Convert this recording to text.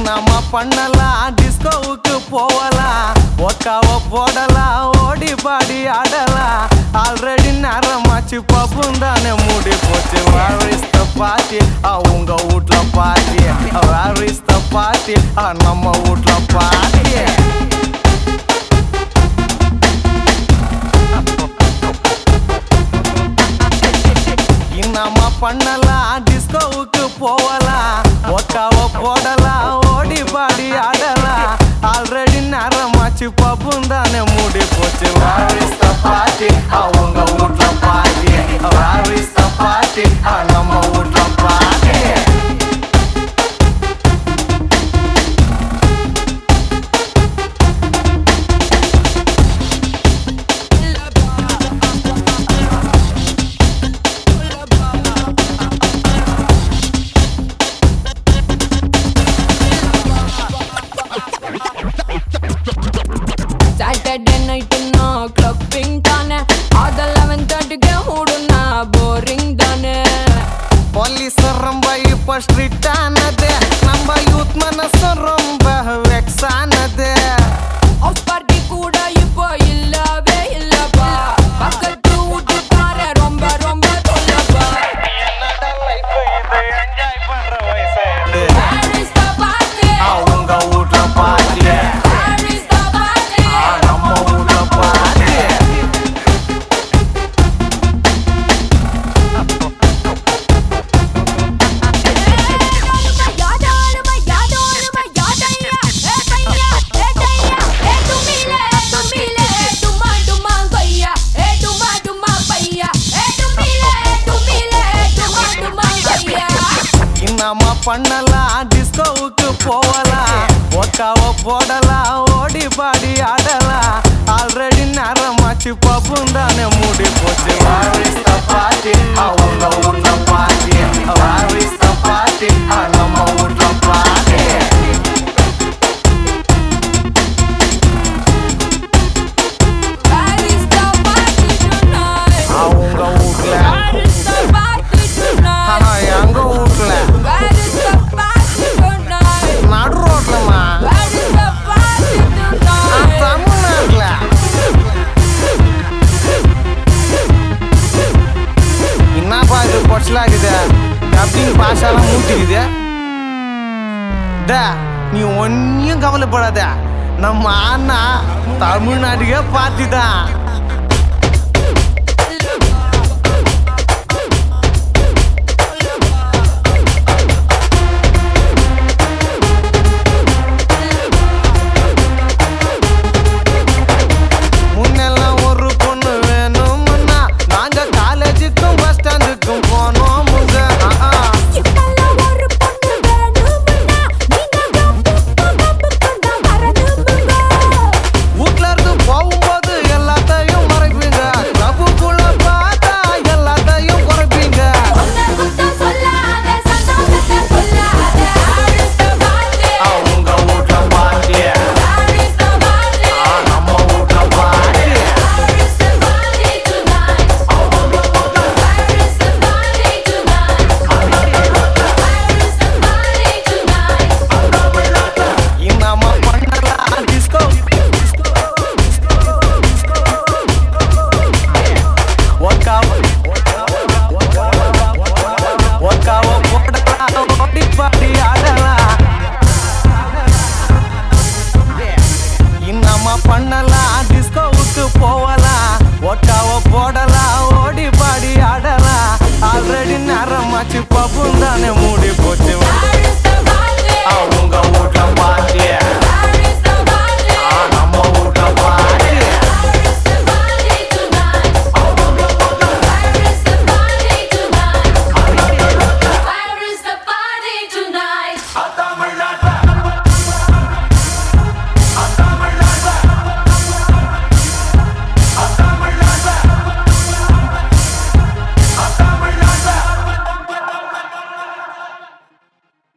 என்னம்மா பண்ணலாம் டிஸ்கோவுக்கு போகலாம் ஒக்காவ போடலாம் ஓடி பாடி ஆடலாம் ஆல்ரெடி நேரமாச்சு பப்பும் தானே மூடி போச்சு வேர் இஸ் த பார்ட்டி உங்க வீட்ல party where is the party நம்ம வீட்ல பார்ட்டி என்னம்மா பண்ணலாம் டிஸ்கோவுக்கு போகலாம் ஒக்காவ போடலாம் ஓடி பாடி ஆடலாம் ஆல்ரெடி நேரமாச்சு பப்பும் தானே மூடி போச்சு வேர் இஸ் த பார்ட்டி அவங்க வீட்ல party where is the party நம்ம வீட்ல பார்ட்டி சாட்டர்டே நைட்டு நான் கிளப்பிங் தானே அது லெவன் தேர்ட்டிக்கு மூடுனா போரிங் தானே போலீஸ் ரொம்ப இப்ப ஸ்ட்ரிக்ட் ஆனது நம்ம யூத் மனசு ரொம்ப வெக்ஸ் ஆனது ஹவுஸ் பார்ட்டி கூட இப்போ இல்லவே இல்லப்பா பக்கத்து வீட்டுக்கார ரொம்ப ரொம்ப சொல்லப்பா Where is the party? அவங்க வீட்ல party Where is the party? நம்ம வீட்ல பார்ட்டி என்னம்மா பண்ணலாம் டிஸ்கோவுக்கு போகலாம் ஒக்காவ போடலாம் ஓடி பாடி ஆடலாம் ஆல்ரெடி நேரமாச்சு பப்பும் தானே மூடி போச்சு வாரிஸ் பாட்டி அவங்க வீட்ல பாட்டி வாரிஸ் பாட்டி நம்ம வீட்ல பாட்டி அவங்க வீட்ல ஆனா எங்க வீட்ல நடு ரோட்லமா தமிழ்நாட்டுல என்னப்பா இது பொச்சலாக்குது டப்பிங் பாஷாலாம் மூட்டிக்குது டே நீ ஒன்றும் கவலைப்படாத நம்ம அண்ணா தமிழ்நாட்டுக்கே பார்ட்டி தான்